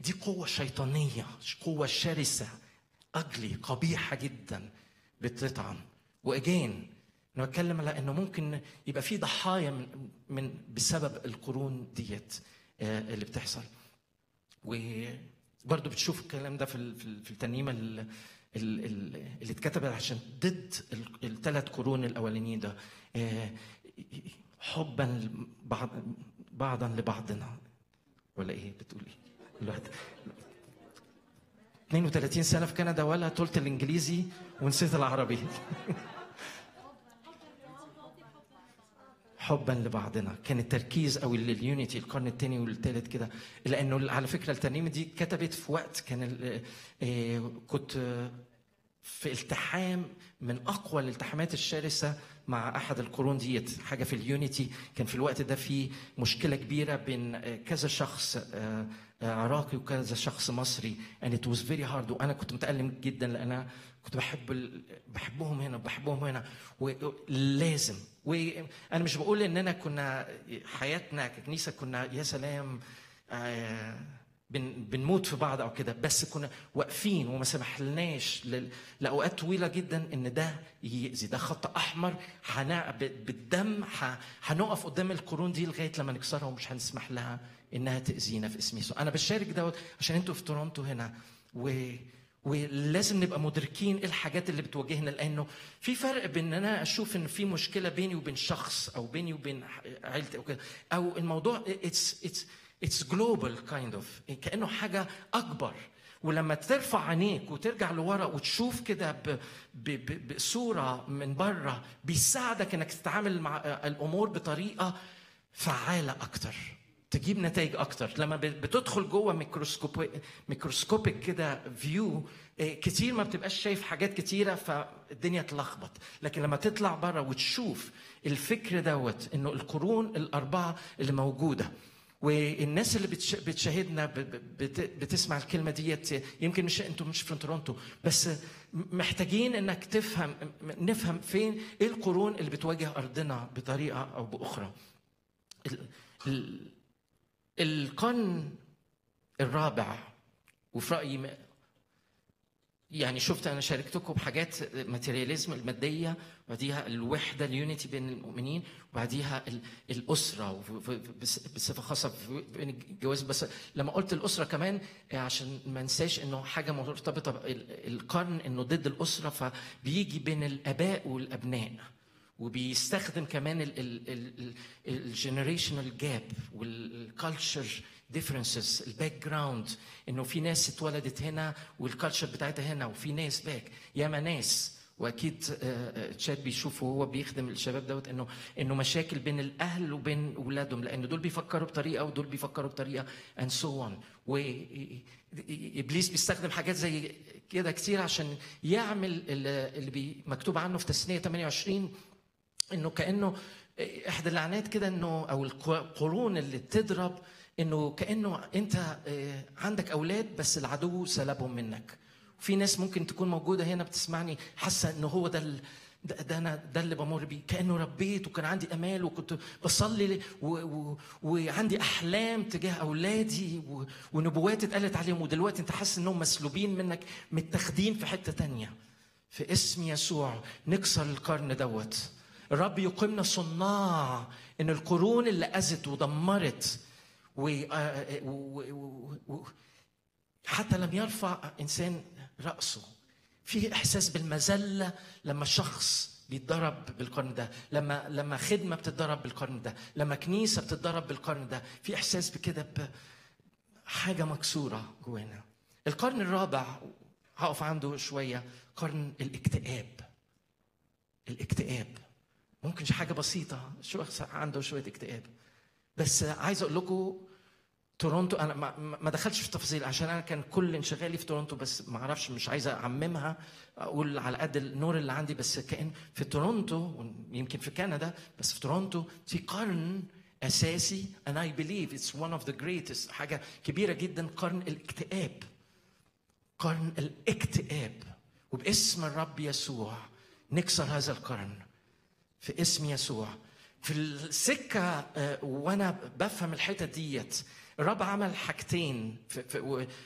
دي قوة شيطانية قوة شرسة أجلي قبيحة جدا بتطعن وأجين أنا بتكلم على إنه ممكن يبقى في ضحايا من, من بسبب القرون ديت آه، اللي بتحصل وبرضه بتشوف الكلام ده في ال- في ال- في الترنيمه ال- ال- ال- اللي اتكتبت عشان ضد الثلاث قرون الاولانيين ده آه، حبا بعض بعضا لبعضنا ولا ايه بتقول ايه؟ الواحد 32 سنه في كندا ولا طولت الانجليزي ونسيت العربي حبا لبعضنا كان التركيز او ال- اليونيتي القرن الثاني والثالث كده لانه على فكره الترنيمه دي كتبت في وقت كان ال- آه، كنت آه، في التحام من اقوى الالتحامات الشرسه مع احد القرون ديت حاجه في اليونيتي كان في الوقت ده في مشكله كبيره بين آه، كذا شخص آه، آه، عراقي وكذا شخص مصري and it was very hard وانا كنت متالم جدا لان انا كنت بحب ال... بحبهم هنا وبحبهم هنا ولازم وانا مش بقول اننا كنا حياتنا ككنيسه كنا يا سلام آه، بن بنموت في بعض او كده بس كنا واقفين وما سمحلناش لل- لاوقات طويله جدا ان ده يأذي ده خط احمر هنع... ب- بالدم ح... هنقف قدام القرون دي لغايه لما نكسرها ومش هنسمح لها انها تاذينا في اسم يسوع انا بشارك دوت عشان انتوا في تورونتو هنا و... ولازم نبقى مدركين ايه الحاجات اللي بتواجهنا لانه في فرق بين ان انا اشوف ان في مشكله بيني وبين شخص او بيني وبين عيلتي او كده او الموضوع اتس اتس اتس جلوبال كايند اوف كانه حاجه اكبر ولما ترفع عينيك وترجع لورا وتشوف كده ب- ب- ب- بصوره من بره بيساعدك انك تتعامل مع الامور بطريقه فعاله اكتر تجيب نتائج اكتر لما بت- بتدخل جوه ميكروسكوب ميكروسكوبيك كده فيو كتير ما بتبقاش شايف حاجات كتيره فالدنيا تلخبط لكن لما تطلع بره وتشوف الفكر دوت انه القرون الاربعه اللي موجوده والناس اللي بتش- بتشاهدنا ب- ب- بت- بتسمع الكلمه ديت يمكن مش انتوا مش في تورونتو بس محتاجين انك تفهم نفهم فين ايه القرون اللي بتواجه ارضنا بطريقه او باخرى ال- ال- القرن الرابع وفي رايي م- يعني شفت انا شاركتكم بحاجات ماتيرياليزم الماديه وبعديها الوحده اليونيتي بين المؤمنين وبعديها ال- الاسره وف- ف- بس- بصفه خاصه في- بين الجواز بس لما قلت الاسره كمان عشان ما انساش انه حاجه مرتبطه بال- القرن انه ضد الاسره فبيجي بين الاباء والابناء وبيستخدم كمان الجنريشنال جاب والكالتشر ديفرنسز الباك جراوند انه في ناس اتولدت هنا والكالتشر بتاعتها هنا وفي ناس باك ياما ناس واكيد آه، آه، تشاد بيشوف وهو بيخدم الشباب دوت انه انه مشاكل بين الاهل وبين اولادهم لان دول بيفكروا بطريقه ودول بيفكروا بطريقه and so on وابليس بيستخدم حاجات زي كده كتير عشان يعمل اللي اللي بي- مكتوب عنه في تثنيه 28 انه كانه احدى اللعنات كده انه او القرون اللي بتضرب انه كانه انت آه، عندك اولاد بس العدو سلبهم منك في ناس ممكن تكون موجوده هنا بتسمعني حاسه انه هو ده ال- ده, ده انا ده اللي بمر بيه كانه ربيت وكان عندي امال وكنت بصلي ل- و و وعندي احلام تجاه اولادي و ونبوات اتقالت عليهم ودلوقتي انت حاسس انهم مسلوبين منك متاخدين في حته تانية في اسم يسوع نكسر القرن دوت الرب يقيمنا صناع ان القرون اللي اذت ودمرت و آه، و- و- و- حتى لم يرفع انسان راسه في احساس بالمذله لما شخص بيتضرب بالقرن ده لما لما خدمه بتتضرب بالقرن ده لما كنيسه بتتضرب بالقرن ده في احساس بكده بحاجه مكسوره جوانا القرن الرابع هقف عنده شويه قرن الاكتئاب الاكتئاب ممكن حاجه بسيطه شخص عنده شويه اكتئاب بس عايز اقول لكم تورونتو انا ما, ما دخلتش في تفاصيل عشان انا كان كل انشغالي في تورونتو بس ما اعرفش مش عايز اعممها اقول على قد النور اللي عندي بس كان في تورونتو يمكن في كندا بس في تورونتو في قرن اساسي and I believe it's one of the greatest حاجه كبيره جدا قرن الاكتئاب قرن الاكتئاب وباسم الرب يسوع نكسر هذا القرن في اسم يسوع في السكة آه، وأنا بفهم الحتة ديت الرب عمل حاجتين في في و-